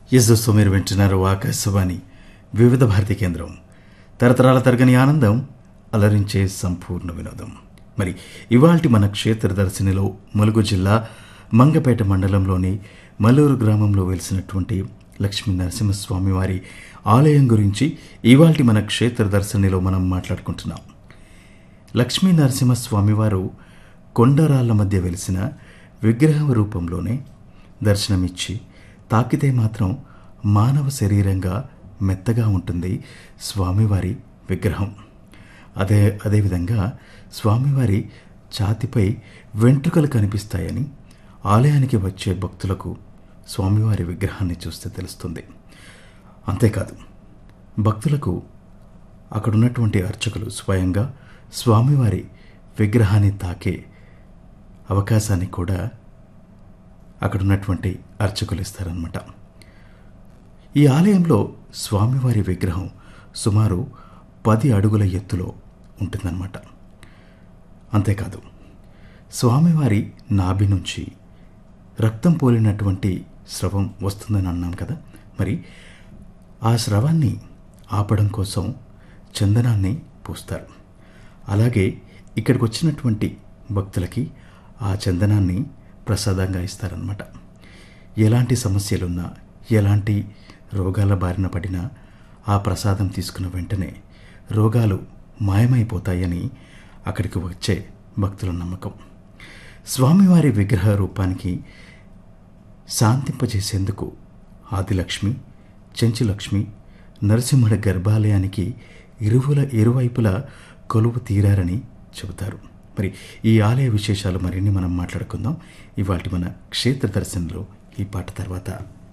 yes దోస్తు మీరు వింటున్నారు ఆకాశవాణి వివిధ భారతి కేంద్రం తరతరాల తరగని ఆనందం అలరించే సంపూర్ణ వినోదం మరి ఇవాల్టి మన క్షేత్ర దర్శనిలో ములుగు జిల్లా మంగపేట మండలంలోని మల్లూరు గ్రామంలో వెలిసినటువంటి లక్ష్మీ నరసింహస్వామి వారి ఆలయం గురించి ఇవాల్టి మన క్షేత్ర దర్శనిలో మనం మాట్లాడుకుంటున్నాం లక్ష్మీ నరసింహస్వామివారు కొండరాళ్ల మధ్య వెలిసిన విగ్రహం రూపంలోనే దర్శనమిచ్చి తాకితే మాత్రం మానవ శరీరంగా మెత్తగా ఉంటుంది స్వామివారి విగ్రహం అదే అదేవిధంగా స్వామివారి ఛాతిపై వెంట్రుకలు కనిపిస్తాయని ఆలయానికి వచ్చే భక్తులకు స్వామివారి విగ్రహాన్ని చూస్తే తెలుస్తుంది అంతేకాదు భక్తులకు అక్కడ ఉన్నటువంటి అర్చకులు స్వయంగా స్వామివారి విగ్రహాన్ని తాకే అవకాశాన్ని కూడా అక్కడ ఉన్నటువంటి అర్చకులు ఇస్తారనమాట ఈ ఆలయంలో స్వామివారి విగ్రహం సుమారు పది అడుగుల ఎత్తులో ఉంటుందన్నమాట అంతేకాదు స్వామివారి నాభి నుంచి రక్తం పోలినటువంటి స్రవం వస్తుందని అన్నాం కదా మరి ఆ స్రవాన్ని ఆపడం కోసం చందనాన్ని పూస్తారు అలాగే ఇక్కడికి వచ్చినటువంటి భక్తులకి ఆ చందనాన్ని ప్రసాదంగా ఇస్తారనమాట ఎలాంటి సమస్యలున్నా ఎలాంటి రోగాల బారిన పడినా ఆ ప్రసాదం తీసుకున్న వెంటనే రోగాలు మాయమైపోతాయని అక్కడికి వచ్చే భక్తుల నమ్మకం స్వామివారి విగ్రహ రూపానికి శాంతింపజేసేందుకు ఆదిలక్ష్మి చెంచులక్ష్మి నరసింహుడి గర్భాలయానికి ఇరువుల ఇరువైపులా కొలువు తీరారని చెబుతారు మరి ఈ ఆలయ విశేషాలు మరిన్ని మనం మాట్లాడుకుందాం ఇవాటి మన క్షేత్ర దర్శనంలో ఈ పాట తర్వాత